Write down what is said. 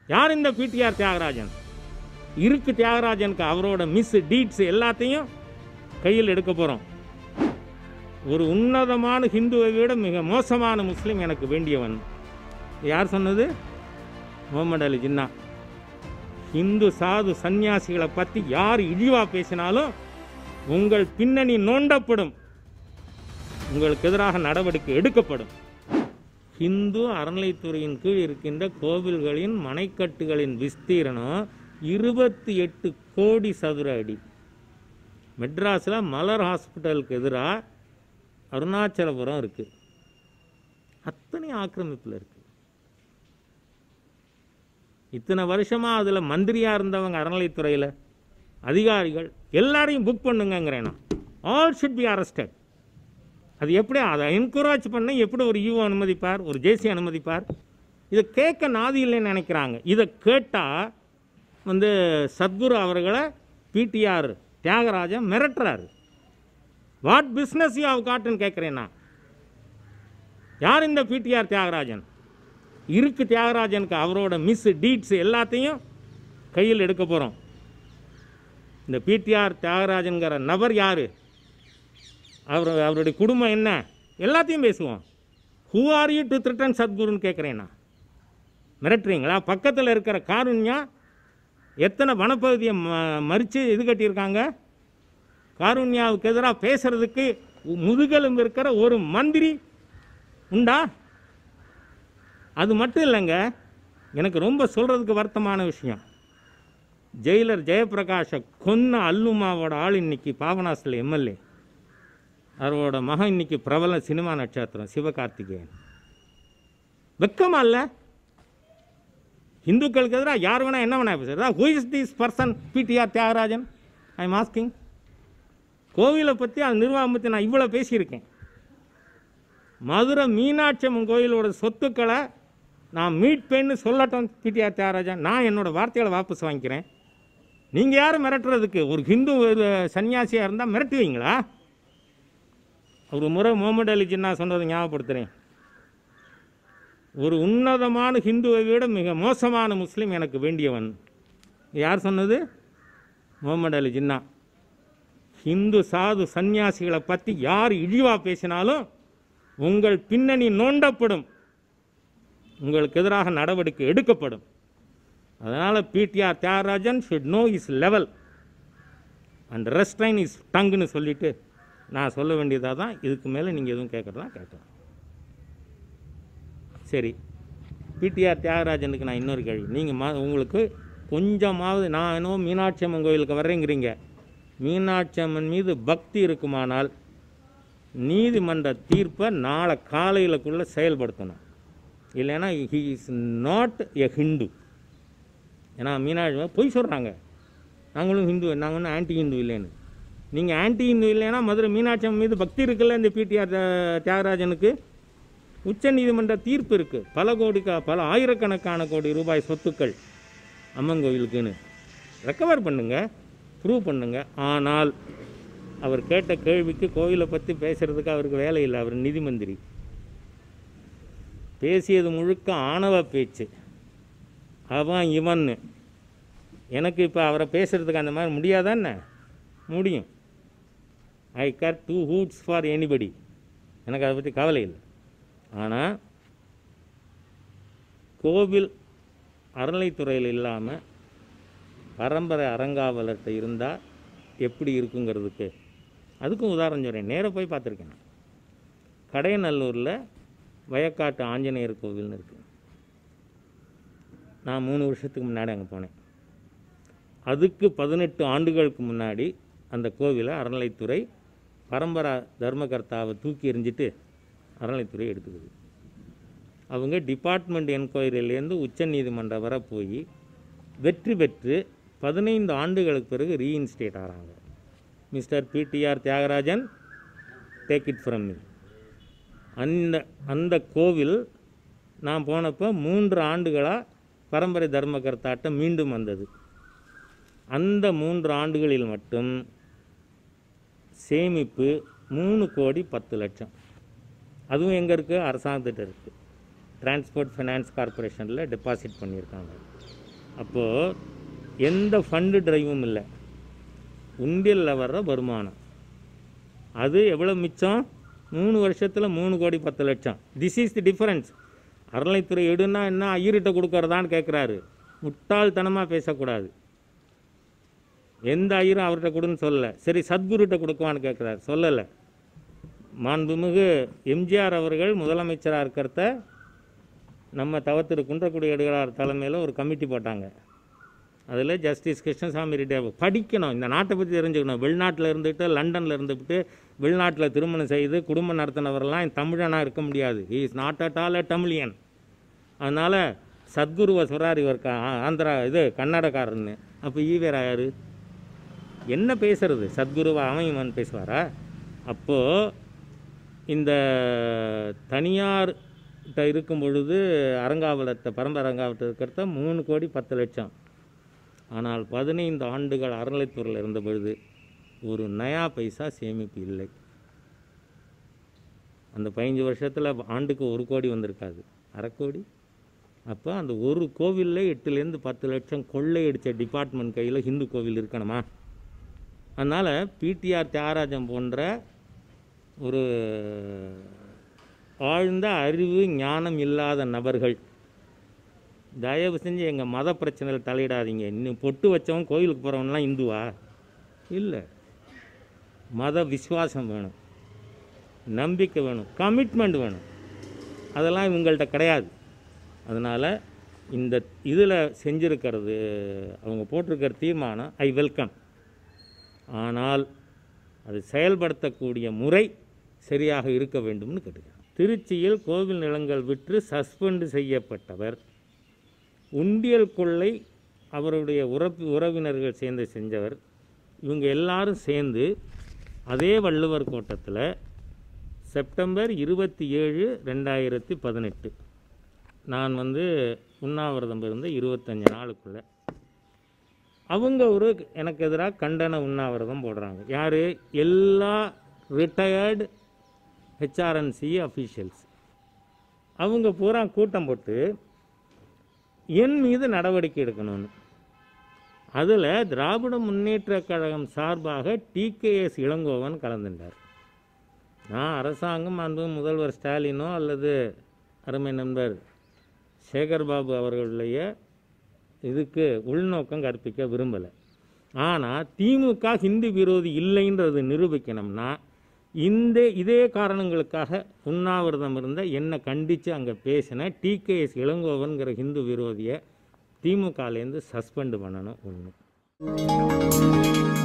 யார் இந்த பிடிஆர் தியாகராஜன் இருக்கு தியாகராஜனுக்கு அவரோட மிஸ் டீட்ஸ் எல்லாத்தையும் கையில் எடுக்க போகிறோம் ஒரு உன்னதமான ஹிந்துவை விட மிக மோசமான முஸ்லீம் எனக்கு வேண்டியவன் யார் சொன்னது முகமது அலி ஜின்னா இந்து சாது சந்நியாசிகளை பற்றி யார் இழிவாக பேசினாலும் உங்கள் பின்னணி நோண்டப்படும் உங்களுக்கு எதிராக நடவடிக்கை எடுக்கப்படும் இந்து அறநிலைத்துறையின் கீழ் இருக்கின்ற கோவில்களின் மனைக்கட்டுகளின் விஸ்தீரணம் இருபத்தி எட்டு கோடி சதுர அடி மெட்ராஸில் மலர் ஹாஸ்பிட்டலுக்கு எதிராக அருணாச்சலபுரம் இருக்குது அத்தனை ஆக்கிரமிப்பில் இருக்குது இத்தனை வருஷமாக அதில் மந்திரியாக இருந்தவங்க அறநிலைத்துறையில் அதிகாரிகள் எல்லாரையும் புக் பண்ணுங்கங்கிறேன் நான் ஆல் ஷுட் பி அரஸ்டட் அது எப்படி அதை என்கரேஜ் பண்ண எப்படி ஒரு யூ அனுமதிப்பார் ஒரு ஜேசி அனுமதிப்பார் இதை கேட்க நாதி இல்லைன்னு நினைக்கிறாங்க இதை கேட்டால் வந்து சத்குரு அவர்களை பிடிஆர் தியாகராஜன் மிரட்டுறாரு வாட் பிஸ்னஸ் யூ ஹவ் காட்டுன்னு கேட்குறேன் நான் யார் இந்த பிடிஆர் தியாகராஜன் இருக்கு தியாகராஜனுக்கு அவரோட மிஸ் டீட்ஸ் எல்லாத்தையும் கையில் எடுக்க போகிறோம் இந்த பிடிஆர் தியாகராஜன்கிற நபர் யார் அவர் அவருடைய குடும்பம் என்ன எல்லாத்தையும் பேசுவோம் who are you to threaten சத்குருன்னு கேட்குறேன் நான் மிரட்டுறீங்களா பக்கத்தில் இருக்கிற காருண்யா எத்தனை வனப்பகுதியை ம மறித்து இது கட்டியிருக்காங்க காருண்யாவுக்கு எதிராக பேசுறதுக்கு முதுகெலும்பு இருக்கிற ஒரு மந்திரி உண்டா அது மட்டும் இல்லைங்க எனக்கு ரொம்ப சொல்கிறதுக்கு வருத்தமான விஷயம் ஜெயிலர் ஜெயபிரகாஷை கொன்ன அல்லுமாவோட ஆள் இன்னைக்கு பாபநாசில் எம்எல்ஏ அவரோட மகன் இன்னைக்கு பிரபல சினிமா நட்சத்திரம் சிவகார்த்திகேயன் வெக்கமா இல்லை இந்துக்களுக்கு எதிராக யார் வேணா என்ன வேணா பேசுறதா who is this person PTR Thiagarajan I am asking கோவிலை பற்றி அந்த நிர்வாகம் பற்றி நான் இவ்வளோ பேசியிருக்கேன் மதுரை மீனாட்சி அம்மன் கோயிலோட சொத்துக்களை நான் மீட்பேன்னு சொல்லட்டும் பிடிஆர் தியாகராஜன் நான் என்னோட வார்த்தைகளை வாபஸ் வாங்கிக்கிறேன் நீங்கள் யார் மிரட்டுறதுக்கு ஒரு ஹிந்து ஒரு சன்னியாசியாக இருந்தால் மிரட்டுவீங்களா ஒரு முறை முகமது அலி ஜின்னா சொன்னதை ஞாபகப்படுத்துகிறேன் ஒரு உன்னதமான ஹிந்துவை விட மிக மோசமான முஸ்லீம் எனக்கு வேண்டியவன் யார் சொன்னது முகமது அலி ஜின்னா ஹிந்து சாது சந்நியாசிகளை பற்றி யார் இழிவாக பேசினாலும் உங்கள் பின்னணி நோண்டப்படும் உங்களுக்கு எதிராக நடவடிக்கை எடுக்கப்படும் அதனால் PTR Thiagarajan should know his level and restrain his டங்குன்னு சொல்லிட்டு நான் சொல்ல வேண்டியதாக தான் இதுக்கு மேலே நீங்கள் எதுவும் கேட்குறதா கேட்கலாம் சரி பிடிஆர் தியாகராஜனுக்கு நான் இன்னொரு கேள்வி நீங்கள் மா உங்களுக்கு கொஞ்சமாவது நான் என்னவோ மீனாட்சி அம்மன் கோயிலுக்கு வர்றேங்கிறீங்க மீனாட்சி அம்மன் மீது பக்தி இருக்குமானால் நீதிமன்ற தீர்ப்பை நாளை காலையிலக்குள்ளே செயல்படுத்தணும் இல்லைன்னா he is not a Hindu ஏன்னா மீனாட்சி அம்மன் பொய் சொல்கிறாங்க நாங்களும் ஹிந்து நாங்கள் ஒன்றும் ஆன்டி ஹிந்து இல்லைன்னு நீங்கள் ஆன்டி ஹிந்து இல்லைன்னா மதுரை மீனாட்சி அம்மன் மீது பக்தி இருக்குல்ல இந்த பிடிஆர் தியாகராஜனுக்கு உச்ச நீதிமன்ற தீர்ப்பு இருக்குது பல கோடிக்கா பல ஆயிரக்கணக்கான கோடி ரூபாய் சொத்துக்கள் அம்மன் கோயிலுக்குன்னு ரெக்கவர் பண்ணுங்க ப்ரூவ் பண்ணுங்க ஆனால் அவர் கேட்ட கேள்விக்கு கோயிலை பற்றி பேசுறதுக்கு அவருக்கு வேலை இல்லை அவர் நிதி மந்திரி பேசியது முழுக்க ஆணவ பேச்சு அவன் இவன்னு எனக்கு இப்போ அவரை பேசுறதுக்கு அந்த மாதிரி முடியாதானே முடியும் I care two hoots for anybody எனக்கு அதை பற்றி கவலை இல்லை ஆனால் கோவில் அறநிலைத்துறையில் இல்லாமல் பரம்பரை அறங்காவலர்கிட்ட இருந்தால் எப்படி இருக்குங்கிறதுக்கு அதுக்கும் உதாரணம் சொல்கிறேன் நேராக போய் பார்த்துருக்கேன் நான் கடையநல்லூரில் வயக்காட்டு ஆஞ்சநேயர் கோவில்னு இருக்குது நான் மூணு வருஷத்துக்கு முன்னாடி அங்கே போனேன் அதுக்கு பதினெட்டு ஆண்டுகளுக்கு முன்னாடி அந்த கோவிலை அறநிலைத்துறை பரம்பரா தர்மகர்த்தாவை தூக்கி எறிஞ்சிட்டு அறநிலைத்துறை எடுத்துக்குது அவங்க டிபார்ட்மெண்ட் என்கொயரியிலேருந்து உச்சநீதிமன்றம் வரை போய் வெற்றி பெற்று பதினைந்து ஆண்டுகளுக்கு பிறகு ரீஇன்ஸ்டேட் ஆகிறாங்க mister PTR Thiagarajan take it from me அந்த அந்த கோவில் நான் போனப்போ மூன்று ஆண்டுகளாக பரம்பரை தர்மகர்த்தாட்ட மீண்டும் வந்தது அந்த மூன்று ஆண்டுகளில் மட்டும் சேமிப்பு மூணு கோடி பத்து லட்சம் அதுவும் எங்கே இருக்குது அரசாங்கத்திட்ட இருக்குது டிரான்ஸ்போர்ட் ஃபைனான்ஸ் கார்ப்பரேஷனில் டெபாசிட் பண்ணியிருக்காங்க அப்போது எந்த ஃபண்டு டிரைவும் இல்லை உண்டியலில் வர்ற வருமானம் அது எவ்வளோ மிச்சம் மூணு வருஷத்தில் மூணு கோடி பத்து லட்சம் திஸ் இஸ் தி டிஃபரன்ஸ் அறநிலைத்துறை எடுன்னா என்ன ஐயர்கிட்ட கொடுக்கறதான்னு கேட்குறாரு முட்டாள்தனமாக பேசக்கூடாது எந்த ஐயரும் அவர்கிட்ட கொடுன்னு சொல்லலை சரி சத்குருகிட்ட கொடுக்குவான்னு கேட்குறாரு சொல்லலை மாண்புமிகு எம்ஜிஆர் அவர்கள் முதலமைச்சராக இருக்கிறத நம்ம தவத்திரு குன்றக்குடி எடுகிறார் தலைமையில் ஒரு கமிட்டி போட்டாங்க அதில் ஜஸ்டிஸ் கிருஷ்ணசாமி ரெட்டி அவர் படிக்கணும் இந்த நாட்டை பற்றி தெரிஞ்சுக்கணும் வெளிநாட்டில் இருந்துட்டு லண்டனில் இருந்துவிட்டு வெளிநாட்டில் திருமணம் செய்து குடும்பம் நடத்தினவரெல்லாம் தமிழனாக இருக்க முடியாது he is not at all a Tamilian அதனால் சத்குருவை சொல்கிறார் இவர் க- ஆ- ஆந்திரா இது கன்னடக்காரன்னு அப்போ ஈவேரா யார் என்ன பேசுறது சத்குருவை அவன் இவன் பேசுவாரா அப்போது இந்த தனியார்கிட்ட இருக்கும் பொழுது அரங்காவலத்தை பரம்பரை அரங்காவலத்தை இருக்கிறத மூணு கோடி பத்து லட்சம் ஆனால் பதினைந்து ஆண்டுகள் அறநிலைத்துறையில் இருந்த பொழுது ஒரு நயா பைசா சேமிப்பு இல்லை அந்த பதினஞ்சு வருஷத்தில் ஆண்டுக்கு ஒரு கோடி வந்திருக்காது அரை கோடி அப்போ அந்த ஒரு கோவிலில் எட்டுலேருந்து பத்து லட்சம் கொள்ளையடித்த டிபார்ட்மெண்ட் கையில் ஹிந்து கோவில் இருக்கணுமா அதனால் பிடிஆர் தியாகராஜன் போன்ற ஒரு ஆழ்ந்த அறிவு ஞானம் இல்லாத நபர்கள் தயவு செஞ்சு எங்கள் மத பிரச்சனையில் தலையிடாதீங்க இன்னும் பொட்டு வச்சவன் கோயிலுக்கு போகிறவன்லாம் இந்துவா இல்லை மத விசுவாசம் வேணும் நம்பிக்கை வேணும் கமிட்மெண்ட் வேணும் அதெல்லாம் இவங்கள்ட்ட கிடையாது அதனால் இந்த இதில் செஞ்சுருக்கிறது அவங்க போட்டிருக்கிற தீர்மானம் ஐ வெல்கம் ஆனால் அது செயல்படுத்தக்கூடிய முறை சரியாக இருக்க வேண்டும்னு கேட்டுக்கிறேன் திருச்சியில் கோவில் நிலங்கள் விற்று சஸ்பெண்டு செய்யப்பட்டவர் உண்டியல் கொள்ளை அவருடைய உறப்பு உறவினர்கள் சேர்ந்து செஞ்சவர் இவங்க எல்லாரும் சேர்ந்து அதே வள்ளுவர் கோட்டத்தில் செப்டம்பர் இருபத்தி ஏழு ரெண்டாயிரத்தி பதினெட்டு நான் வந்து உண்ணாவிரதம் இருந்த இருபத்தஞ்சு நாளுக்குள்ளே அவங்க ஒரு எனக்கு எதிராக கண்டன உண்ணாவிரதம் போடுறாங்க யார் எல்லா ரிட்டையர்டு ஹெச்ஆர்என்சி அஃபீஷியல்ஸ் அவங்க பூரா கூட்டம் போட்டு என் மீது நடவடிக்கை எடுக்கணும்னு அதில் திராவிட முன்னேற்றக் கழகம் சார்பாக டிகேஎஸ் இளங்கோவன் கலந்துட்டார் நான் அரசாங்கம் அன்பு முதல்வர் ஸ்டாலினோ அல்லது அருமை நண்பர் சேகர்பாபு அவர்களுடைய இதுக்கு உள்நோக்கம் கற்பிக்க விரும்பலை ஆனால் திமுக ஹிந்து விரோதி இல்லைன்றது நிரூபிக்கணும்னா இந்த இதே காரணங்களுக்காக உண்ணாவிரதம் இருந்த என்னை கண்டித்து அங்கே பேசின டிகேஎஸ் இளங்கோவன்கிற ஹிந்து விரோதியை திமுகலேருந்து சஸ்பெண்டு பண்ணணும் ஒன்று